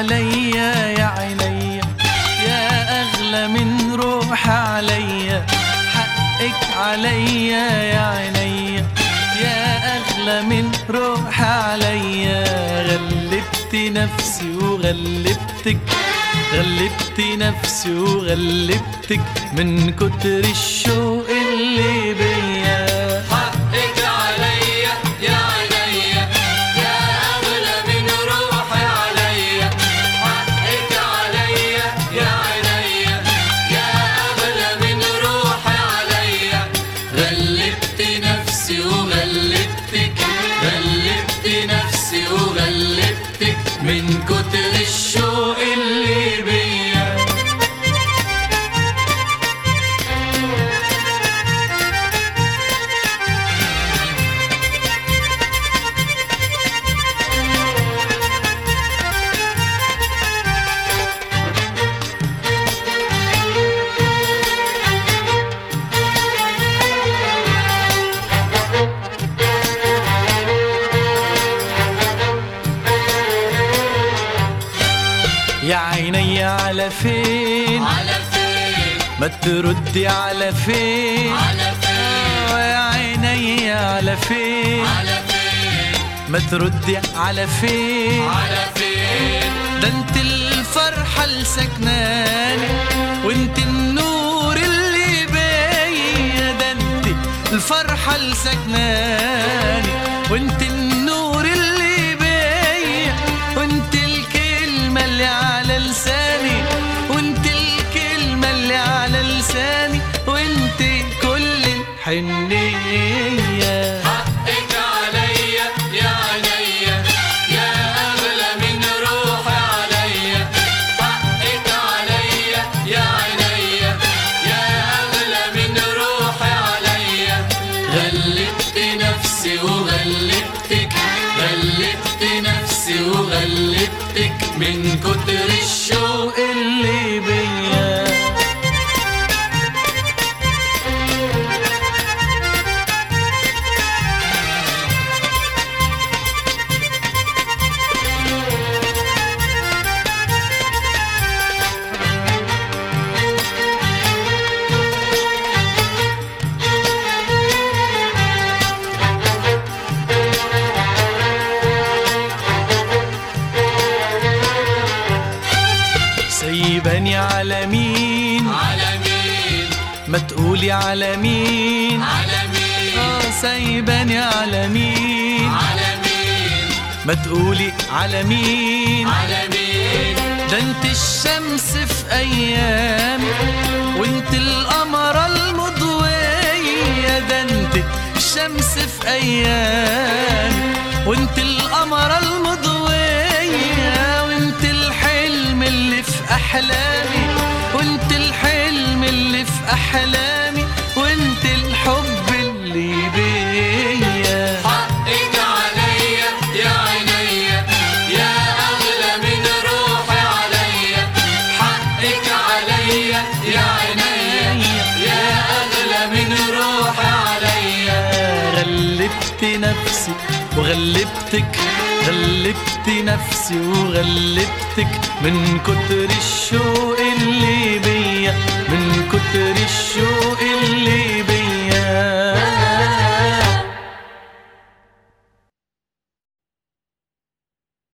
عليا يا عينيا يا أغلى من روح عليا حقك عليا يا عينيا يا أغلى من روح عليا غلبت نفسي وغلبتك غلبت نفسي وغلبتك من كتر الشوق اللي بيا حقك عليا يا عينيا يا أغلى من روحي عليا حقك عليا يا عينيا يا أغلى من روحي عليا غلبت نفسي وغلبتك غلبت نفسي وغلبتك من كتر الشوق اللي بيا يا عيني على فين على فين ما تردي على فين على فين يا عيني على فين على فين ما تردي على فين على فين ده انت الفرحة السكناني وانت النور اللي بيا ده انت الفرحة السكناني وانت النور اللي بيا وانت الكلمة اللي على لساني وانت الكلمة اللي على لساني وانت كل الحنية حقك عليا يا عينيا يا أغلى من روحي عليا حقك عليا يا عينيا يا أغلى من روحي عليا غلبت نفسي وغلبتك غلبت نفسي وغلبتك من كتر الشوق اللي بيا سيباني على مين على مين ما تقولي على مين على مين آه سايباني على مين على مين ما تقولي على مين على مين ده انت الشمس في ايامي وانت القمر المضوية ده انت الشمس في ايامي وانت القمر المضوية وانت الحلم اللي في احلامي وانت الحلم اللي في احلامي وانت الحب اللي بيا حقك عليا يا عينيا يا أغلى من روحي عليا حقك عليا يا عينيا يا أغلى من روحي عليا غلبت نفسي وغلبتك غلبت نفسي وغلبتك من كتر الشوق اللي بيا من كتر الشوق اللي بيا